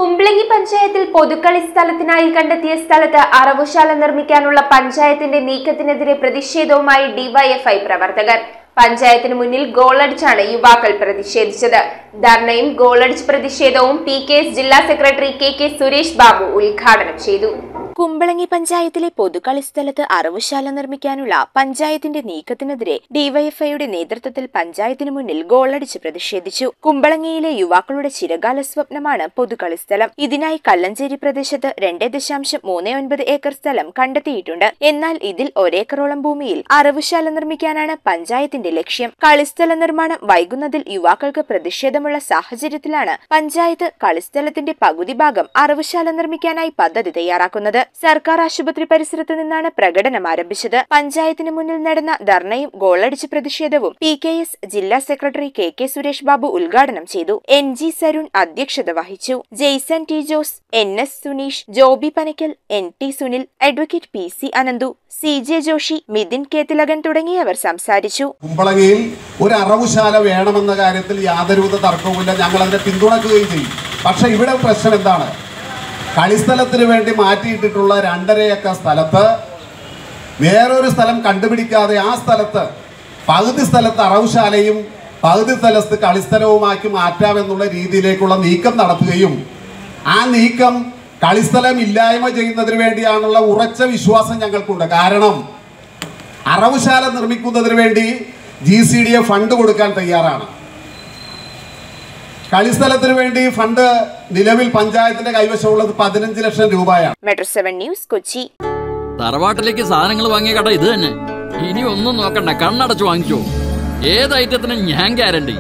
കുംബ്ലങ്ങി പഞ്ചായത്തിൽ പൊതുക്കളി സ്ഥലത്തിനായി കണ്ടെത്തിയ സ്ഥലത്ത് അറവുശാല നിർമ്മിക്കാനുള്ള പഞ്ചായത്തിന്റെ നീക്കത്തിനെതിരെ പ്രതിഷേധവുമായി ഡിവൈഎഫ്ഐ പ്രവർത്തകർ പഞ്ചായത്തിന് മുന്നിൽ ഗോളടിച്ചാണ് യുവാക്കൾ പ്രതിഷേധിച്ചത് ധർണയും ഗോളടിച്ച് പ്രതിഷേധവും പി കെ എസ് ജില്ലാ secretary K K Suresh Babu ഉദ്ഘാടനം ചെയ്തു കുമ്പളങ്ങി പഞ്ചായത്തിലെ പൊതുകളി സ്ഥലത്ത് അറവുശാല നിർമ്മിക്കാനുള്ള പഞ്ചായത്തിന്റെ നീക്കത്തിനെതിരെ ഡിവൈഎഫ്ഐയുടെ നേതൃത്വത്തിൽ പഞ്ചായത്തിന് മുന്നിൽ ഗോളടിച്ച് പ്രതിഷേധിച്ചു കുമ്പളങ്ങിയിലെ യുവാക്കളുടെ ചിരകാല സ്വപ്നമാണ് പൊതുകളി സ്ഥലം ഇതിനായി കല്ലഞ്ചേരി പ്രദേശത്ത് രണ്ട് ദശാംശം മൂന്ന് ഒൻപത് ഏക്കർ സ്ഥലം കണ്ടെത്തിയിട്ടുണ്ട് എന്നാൽ ഇതിൽ ഒരേക്കറോളം ഭൂമിയിൽ അറവുശാല നിർമ്മിക്കാനാണ് പഞ്ചായത്തിന്റെ ലക്ഷ്യം കളിസ്ഥല നിർമ്മാണം വൈകുന്നതിൽ യുവാക്കൾക്ക് പ്രതിഷേധമുള്ള സാഹചര്യത്തിലാണ് പഞ്ചായത്ത് കളിസ്ഥലത്തിന്റെ പകുതി ഭാഗം അറവുശാല നിർമ്മിക്കാനായി പദ്ധതി തയ്യാറാക്കുന്നത് സർക്കാർ ആശുപത്രി പരിസരത്ത് നിന്നാണ് പ്രകടനം ആരംഭിച്ചത് പഞ്ചായത്തിന് മുന്നിൽ നടന്ന ധർണയും ഗോളടിച്ച് പ്രതിഷേധവും പി കെ എസ് ജില്ലാ secretary K K Suresh Babu ഉദ്ഘാടനം ചെയ്തു എൻ ജി സരുൺ അധ്യക്ഷത വഹിച്ചു Jaison T Jose N S Suneesh Joby Panakkal N T Sunil advocate P C Ananthu C J Joshi Mithin K Thilakan തുടങ്ങിയവർ സംസാരിച്ചു കുമ്പളങ്ങിയിൽ ഒരു അറവുശാല വേണമെന്ന കാര്യത്തിൽ യാതൊരുവിധ തർക്കവുമില്ല ഞങ്ങൾ അതിനെ പിന്തുണക്കുകയും ചെയ്യും പക്ഷെ ഇവിടെ പ്രശ്നം എന്താണ് കളിസ്ഥലത്തിന് വേണ്ടി മാറ്റിയിട്ടിട്ടുള്ള രണ്ടര ഏക്കർ സ്ഥലത്ത് വേറൊരു സ്ഥലം കണ്ടുപിടിക്കാതെ ആ സ്ഥലത്ത് പകുതി സ്ഥലത്ത് അറവുശാലയും പകുതി സ്ഥലത്ത് കളിസ്ഥലവുമാക്കി മാറ്റാമെന്നുള്ള രീതിയിലേക്കുള്ള നീക്കം നടത്തുകയും ആ നീക്കം കളിസ്ഥലം ഇല്ലായ്മ ചെയ്യുന്നതിന് വേണ്ടിയാണുള്ള ഉറച്ച വിശ്വാസം ഞങ്ങൾക്കുണ്ട് കാരണം അറവുശാല നിർമ്മിക്കുന്നതിന് വേണ്ടി G C D A fund കൊടുക്കാൻ തയ്യാറാണ് കളിസ്ഥലത്തിന് വേണ്ടി ഫണ്ട് നിലവിൽ പഞ്ചായത്തിന്റെ കൈവശമുള്ളത് പതിനഞ്ച് ലക്ഷം രൂപയാണ് മെട്രോ സെവൻ ന്യൂസ് കൊച്ചി തറവാട്ടിലേക്ക് സാധനങ്ങൾ വാങ്ങിയ കട ഇത് തന്നെ ഇനി ഒന്നും നോക്കണ്ട കണ്ണടച്ച് വാങ്ങിച്ചോ ഏത് ഐറ്റത്തിനും ഞാൻ ഗ്യാരണ്ടി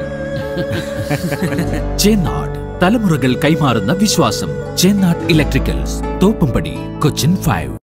ചേന്നാട് തലമുറകൾ കൈമാറുന്ന വിശ്വാസം ചേന്നാട് ഇലക്ട്രിക്കൽസ് തോപ്പുംപടി കൊച്ചിൻ ഫൈവ്